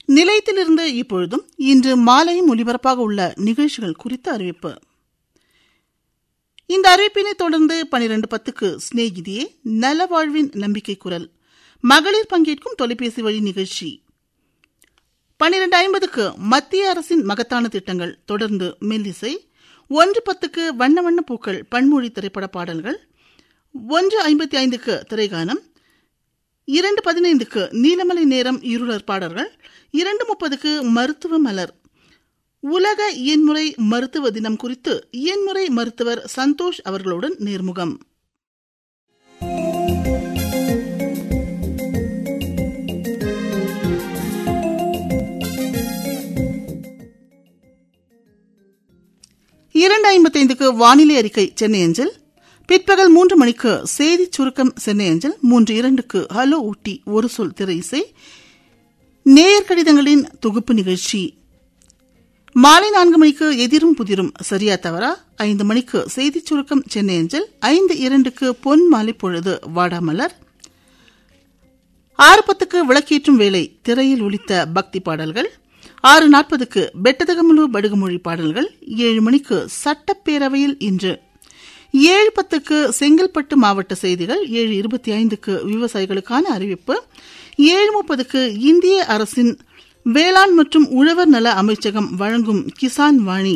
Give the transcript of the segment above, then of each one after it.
நிலையத்திலிருந்து இப்பொழுதும் இன்று மாலையும் ஒலிபரப்பாக உள்ள நிகழ்ச்சிகள் குறித்த அறிவிப்பு இந்த அறிவிப்பினை தொடர்ந்து பனிரெண்டு பத்துக்கு சிநேகிதியே நல வாழ்வின் நம்பிக்கை குரல் மகளிர் பங்கேற்கும் தொலைபேசி வழி நிகழ்ச்சி பனிரெண்டு ஐம்பதுக்கு மத்திய அரசின் மகத்தான திட்டங்கள் தொடர்ந்து மெல்லிசை ஒன்று பத்துக்கு வண்ண வண்ண பூக்கள் பன்மொழி திரைப்பட பாடல்கள் ஒன்று ஐம்பத்தி ஐந்துக்கு திரைகானம் இரண்டு பதினைந்துக்கு நீலமலை நேரம் இருளர் பாடல்கள் இரண்டு முப்பதுக்கு மருத்துவ மலர் உலக இயன்முறை மருத்துவ தினம் குறித்து இயன்முறை மருத்துவர் சந்தோஷ் அவர்களுடன் நேர்முகம் இரண்டு ஐம்பத்தைந்துக்கு வானிலை அறிக்கை சென்னை அஞ்சல் பிற்பகல் மூன்று மணிக்கு செய்தி சுருக்கம் சென்னை அஞ்சல் மூன்று இரண்டுக்கு ஹலோ ஊட்டி ஒரு சொல் திரை இசை நேயர் கடிதங்களின் தொகுப்பு நிகழ்ச்சி மாலை நான்கு மணிக்கு எதிரும் புதிரும் சரியா தவறா ஐந்து மணிக்கு செய்தி சுருக்கம் சென்னை அஞ்சல் ஐந்து இரண்டுக்கு பொன் மாலை பொழுது வாடாமலர் ஆறு பத்துக்கு விளக்கேற்றும் வேலை திரையில் ஒலித்த பக்தி பாடல்கள் ஆறு நாற்பதுக்கு பெட்டதகமுழு படுகுமொழி பாடல்கள் ஏழு மணிக்கு சட்டப்பேரவையில் இன்று ஏழு பத்துக்கு செங்கல்பட்டு மாவட்ட செய்திகள் ஏழு இருபத்தி ஐந்துக்கு விவசாயிகளுக்கான அறிவிப்பு ஏழு முப்பதுக்கு இந்திய அரசின் வேளாண் மற்றும் உழவர் நல அமைச்சகம் வழங்கும் கிசான் வாணி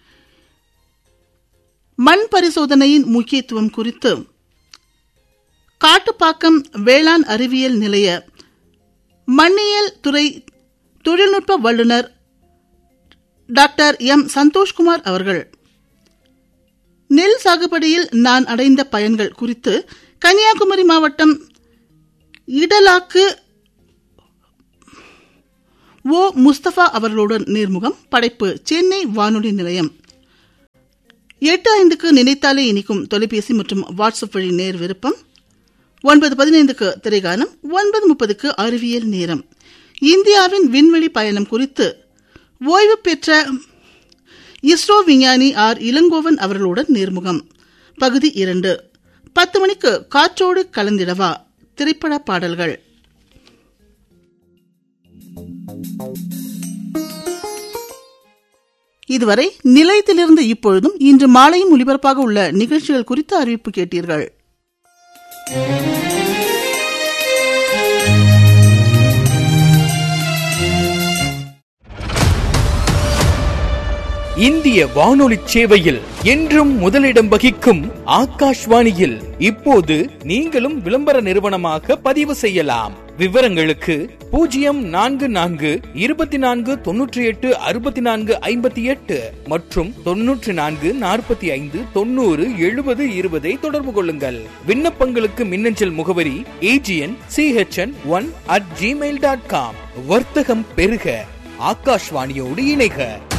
மண் பரிசோதனையின் முக்கியத்துவம் குறித்து காட்டுப்பாக்கம் வேளாண் அறிவியல் நிலைய மண்ணியல் துறை தொழில்நுட்ப வல்லுநர் டாக்டர் எம் சந்தோஷ்குமார் அவர்கள் நெல் சாகுபடியில் நான் அடைந்த பயன்கள் குறித்து கன்னியாகுமரி மாவட்டம் இடலாக்கு ஓ முஸ்தபா அவர்களுடன் நேர்முகம் படைப்பு சென்னை வானொலி நிலையம் எட்டு ஐந்துக்கு நினைத்தாலே இனிக்கும் தொலைபேசி மற்றும் வாட்ஸ்அப் வழி நேர் விருப்பம் ஒன்பது பதினைந்துக்கு திரைகானம் ஒன்பது முப்பதுக்கு அறிவியல் நேரம் இந்தியாவின் விண்வெளி பயணம் குறித்து ஓய்வு பெற்ற இஸ்ரோ விஞ்ஞானி ஆர் இளங்கோவன் அவர்களுடன் நேர்முகம் பகுதி இரண்டு பத்து மணிக்கு காற்றோடு கலந்திடவா திரைப்பட பாடல்கள் இதுவரை நிலையத்திலிருந்து இப்பொழுதும் இன்று மாலையும் ஒலிபரப்பாக உள்ள நிகழ்ச்சிகள் குறித்த அறிவிப்பு கேட்டீர்கள் இந்திய வானொலி சேவையில் என்றும் முதலிடம் வகிக்கும் ஆகாஷ்வாணியில் இப்போது நீங்களும் விளம்பர நிறுவனமாக பதிவு செய்யலாம் விவரங்களுக்கு பூஜ்ஜியம் நான்கு நான்கு இருபத்தி நான்கு தொன்னூற்றி எட்டு அறுபத்தி நான்கு ஐம்பத்தி எட்டு மற்றும் தொன்னூற்றி நான்கு நாற்பத்தி ஐந்து தொண்ணூறு எழுபது இருபதை தொடர்பு கொள்ளுங்கள் விண்ணப்பங்களுக்கு மின்னஞ்சல் முகவரி AGN CHN one at Gmail dot com வர்த்தகம் பெருக ஆகாஷ்வாணியோடு இணைக